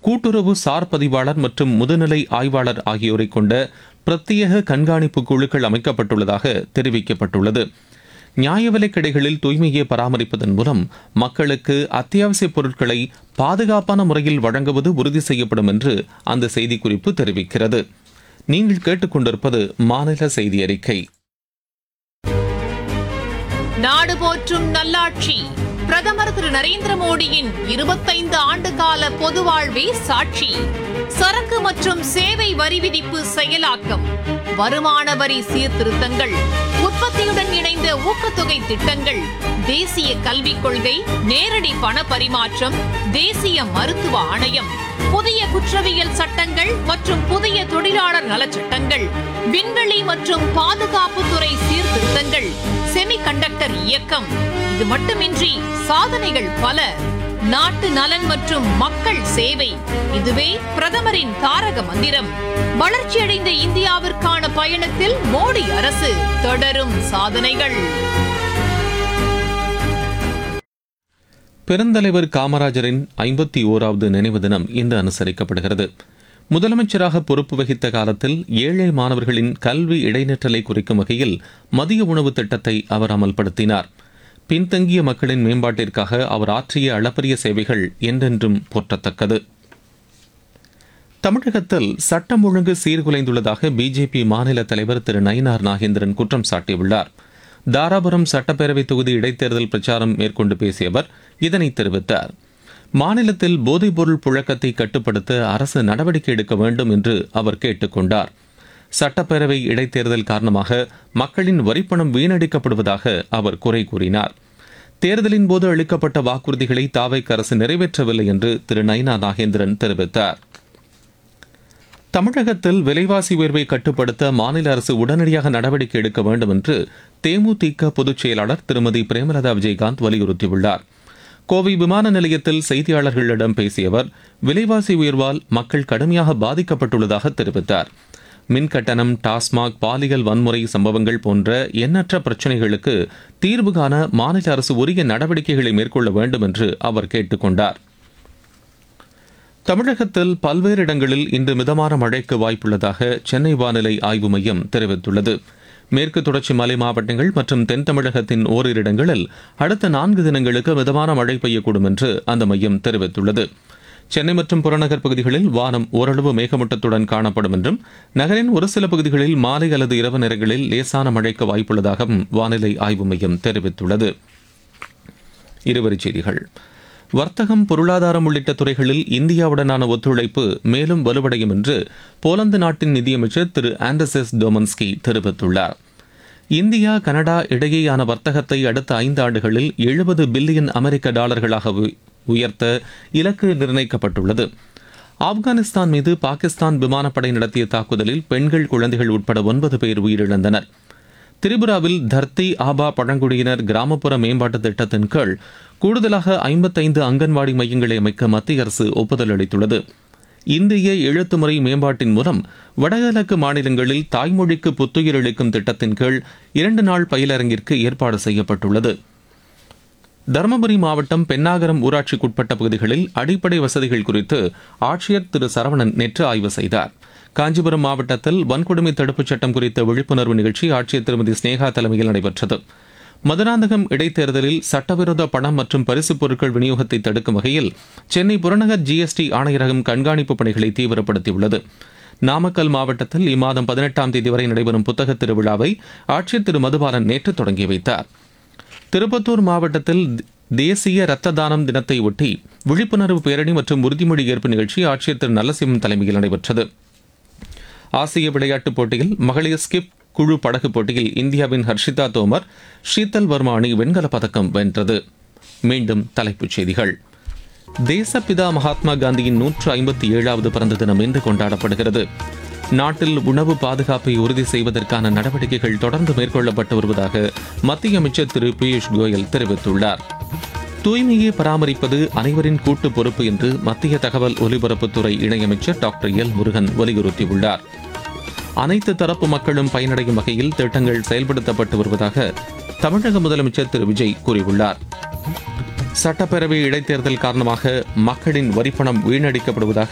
கூட்டுறவு சார் பதிவாளர் மற்றும் முதுநிலை ஆய்வாளர் ஆகியோரை கொண்ட பிரத்யேக கண்காணிப்பு குழுக்கள் அமைக்கப்பட்டுள்ளதாக தெரிவிக்கப்பட்டுள்ளது நியாய விலைக் கடைகளில் தூய்மையை பராமரிப்பதன் மூலம் மக்களுக்கு அத்தியாவசிய பொருட்களை பாதுகாப்பான முறையில் வழங்குவது உறுதி செய்யப்படும் என்று அந்த செய்திக்குறிப்பு தெரிவிக்கிறது நீங்கள் கேட்டுக்கொண்டிருப்பது மாநில செய்தி அறிக்கை நாடு போற்றும் நல்லாட்சி பிரதமர் திரு நரேந்திர மோடியின் இருபத்தைந்து ஆண்டு கால பொது வாழ்வே சாட்சி சரக்கு மற்றும் சேவை வரி விதிப்பு செயலாக்கம் வருமான வரி சீர்திருத்தங்கள் உற்பத்தியுடன் இணைந்த ஊக்கத்தொகை திட்டங்கள் தேசிய கல்விக் கொள்கை நேரடி பண பரிமாற்றம் தேசிய மருத்துவ ஆணையம் புதிய குற்றவியல் சட்டங்கள் மற்றும் புதிய தொழிலாளர் நலச்சட்டங்கள் விண்வெளி மற்றும் பாதுகாப்புத்துறை சீர்திருத்தங்கள் செமிகண்டக்டர் இயக்கம் இது மட்டுமின்றி சாதனைகள் பல நாட்டு நலன் மற்றும் மக்கள் சேவை இதுவே பிரதமரின் தாரக மந்திரம் வளர்ச்சியடைந்த இந்தியாவிற்கான பயணத்தில் மோடி அரசு தொடரும் சாதனைகள் பெருந்தலைவர் காமராஜரின் ஐம்பத்தி ஓராவது நினைவு தினம் இன்று அனுசரிக்கப்படுகிறது முதலமைச்சராக பொறுப்பு வகித்த காலத்தில் ஏழை மாணவர்களின் கல்வி இடைநிற்றலை குறிக்கும் வகையில் மதிய உணவு திட்டத்தை அவர் அமல்படுத்தினார் பின்தங்கிய மக்களின் மேம்பாட்டிற்காக அவர் ஆற்றிய அளப்பரிய சேவைகள் என்றென்றும் போற்றத்தக்கது தமிழகத்தில் சட்டம் ஒழுங்கு சீர்குலைந்துள்ளதாக பிஜேபி மாநில தலைவர் திரு நயினார் நாகேந்திரன் குற்றம் சாட்டியுள்ளார் தாராபுரம் சட்டப்பேரவை தொகுதி இடைத்தேர்தல் பிரச்சாரம் மேற்கொண்டு பேசிய அவர் இதனை தெரிவித்தார் மாநிலத்தில் போதைப்பொருள் புழக்கத்தை கட்டுப்படுத்த அரசு நடவடிக்கை எடுக்க வேண்டும் என்று அவர் கேட்டுக்கொண்டார் சட்டப்பேரவை இடைத்தேர்தல் காரணமாக மக்களின் வரிப்பணம் வீணடிக்கப்படுவதாக அவர் குறை கூறினார் தேர்தலின் போது அளிக்கப்பட்ட வாக்குறுதிகளை தாவைக்கு அரசு நிறைவேற்றவில்லை என்று திரு நயினா நாகேந்திரன் தெரிவித்தார் தமிழகத்தில் விலைவாசி உயர்வை கட்டுப்படுத்த மாநில அரசு உடனடியாக நடவடிக்கை எடுக்க வேண்டும் என்று தேமுதிக பொதுச் செயலாளர் திருமதி பிரேமலதா விஜயகாந்த் வலியுறுத்தியுள்ளார் கோவை விமான நிலையத்தில் செய்தியாளர்களிடம் பேசிய அவர் விலைவாசி உயர்வால் மக்கள் கடுமையாக பாதிக்கப்பட்டுள்ளதாக தெரிவித்தார் மின் கட்டணம் டாஸ்மாக் பாலியல் வன்முறை சம்பவங்கள் போன்ற எண்ணற்ற பிரச்சினைகளுக்கு தீர்வு காண மாநில அரசு உரிய நடவடிக்கைகளை மேற்கொள்ள வேண்டும் என்று அவர் கேட்டுக்கொண்டார் தமிழகத்தில் பல்வேறு இடங்களில் இன்று மிதமான மழைக்கு வாய்ப்புள்ளதாக சென்னை வானிலை ஆய்வு மையம் தெரிவித்துள்ளது மேற்கு தொடர்ச்சி மலை மாவட்டங்கள் மற்றும் தென் தமிழகத்தின் ஓரிரு இடங்களில் அடுத்த நான்கு தினங்களுக்கு மிதமான மழை பெய்யக்கூடும் என்று அந்த மையம் தெரிவித்துள்ளது சென்னை மற்றும் புறநகர் பகுதிகளில் வானம் ஓரளவு மேகமூட்டத்துடன் காணப்படும் என்றும் நகரின் ஒரு சில பகுதிகளில் மாலை அல்லது இரவு நேரங்களில் லேசான மழைக்கு வாய்ப்புள்ளதாகவும் வானிலை ஆய்வு மையம் தெரிவித்துள்ளது இருவரிச் செய்திகள் வர்த்தகம் பொருளாதாரம் உள்ளிட்ட துறைகளில் இந்தியாவுடனான ஒத்துழைப்பு மேலும் வலுவடையும் என்று போலந்து நாட்டின் நிதியமைச்சர் திரு ஆண்டர்செஸ் டோமன்ஸ்கி தெரிவித்துள்ளார் இந்தியா கனடா இடையேயான வர்த்தகத்தை அடுத்த ஐந்து ஆண்டுகளில் எழுபது பில்லியன் அமெரிக்க டாலர்களாக உ- உயர்த்த இலக்கு நிர்ணயிக்கப்பட்டுள்ளது ஆப்கானிஸ்தான் மீது பாகிஸ்தான் விமானப்படை நடத்திய தாக்குதலில் பெண்கள் குழந்தைகள் உட்பட ஒன்பது பேர் உயிரிழந்தனர் திரிபுராவில் தர்த்தி ஆபா பழங்குடியினர் கிராமப்புற மேம்பாட்டு திட்டத்தின் கீழ் கூடுதலாக ஐம்பத்தைந்து அங்கன்வாடி மையங்களை அமைக்க மத்திய அரசு ஒப்புதல் அளித்துள்ளது இந்திய எழுத்து முறை மேம்பாட்டின் மூலம் வடகிழக்கு மாநிலங்களில் தாய்மொழிக்கு புத்துயிர் அளிக்கும் திட்டத்தின் கீழ் இரண்டு நாள் பயிலரங்கிற்கு ஏற்பாடு செய்யப்பட்டுள்ளது தருமபுரி மாவட்டம் பென்னாகரம் ஊராட்சிக்குட்பட்ட பகுதிகளில் அடிப்படை வசதிகள் குறித்து ஆட்சியர் திரு சரவணன் நேற்று ஆய்வு செய்தார் காஞ்சிபுரம் மாவட்டத்தில் வன்கொடுமை தடுப்புச் சட்டம் குறித்த விழிப்புணர்வு நிகழ்ச்சி ஆட்சியர் திருமதி ஸ்னேகா தலைமையில் நடைபெற்றது மதுராந்தகம் இடைத்தேர்தலில் சட்டவிரோத பணம் மற்றும் பரிசுப் பொருட்கள் விநியோகத்தை தடுக்கும் வகையில் சென்னை புறநகர் ஜிஎஸ்டி ஆணையரகம் கண்காணிப்பு பணிகளை தீவிரப்படுத்தியுள்ளது நாமக்கல் மாவட்டத்தில் இம்மாதம் பதினெட்டாம் தேதி வரை நடைபெறும் புத்தகத் திருவிழாவை ஆட்சியர் திரு மதுபாலன் நேற்று தொடங்கி வைத்தார் திருப்பத்தூர் மாவட்டத்தில் தேசிய இரத்த தானம் தினத்தை ஒட்டி விழிப்புணர்வு பேரணி மற்றும் உறுதிமொழி ஏற்பு நிகழ்ச்சி ஆட்சியர் திரு நல்லசிவம் தலைமையில் நடைபெற்றது ஆசிய விளையாட்டுப் போட்டியில் மகளிர் ஸ்கிப் குழு படகு போட்டியில் இந்தியாவின் ஹர்ஷிதா தோமர் ஷீதல் வர்மா அணி வெண்கலப் பதக்கம் வென்றது மீண்டும் தலைப்புச் செய்திகள் தேசப்பிதா மகாத்மா காந்தியின் நூற்று ஐம்பத்தி ஏழாவது பிறந்த தினம் இன்று கொண்டாடப்படுகிறது நாட்டில் உணவு பாதுகாப்பை உறுதி செய்வதற்கான நடவடிக்கைகள் தொடர்ந்து மேற்கொள்ளப்பட்டு வருவதாக மத்திய அமைச்சர் திரு பியூஷ் கோயல் தெரிவித்துள்ளார் தூய்மையை பராமரிப்பது அனைவரின் கூட்டு பொறுப்பு என்று மத்திய தகவல் ஒலிபரப்புத்துறை இணையமைச்சர் டாக்டர் எல் முருகன் வலியுறுத்தியுள்ளார் அனைத்து தரப்பு மக்களும் பயனடையும் வகையில் திட்டங்கள் செயல்படுத்தப்பட்டு வருவதாக தமிழக முதலமைச்சர் திரு விஜய் கூறியுள்ளார் சட்டப்பேரவை இடைத்தேர்தல் காரணமாக மக்களின் வரிப்பணம் வீணடிக்கப்படுவதாக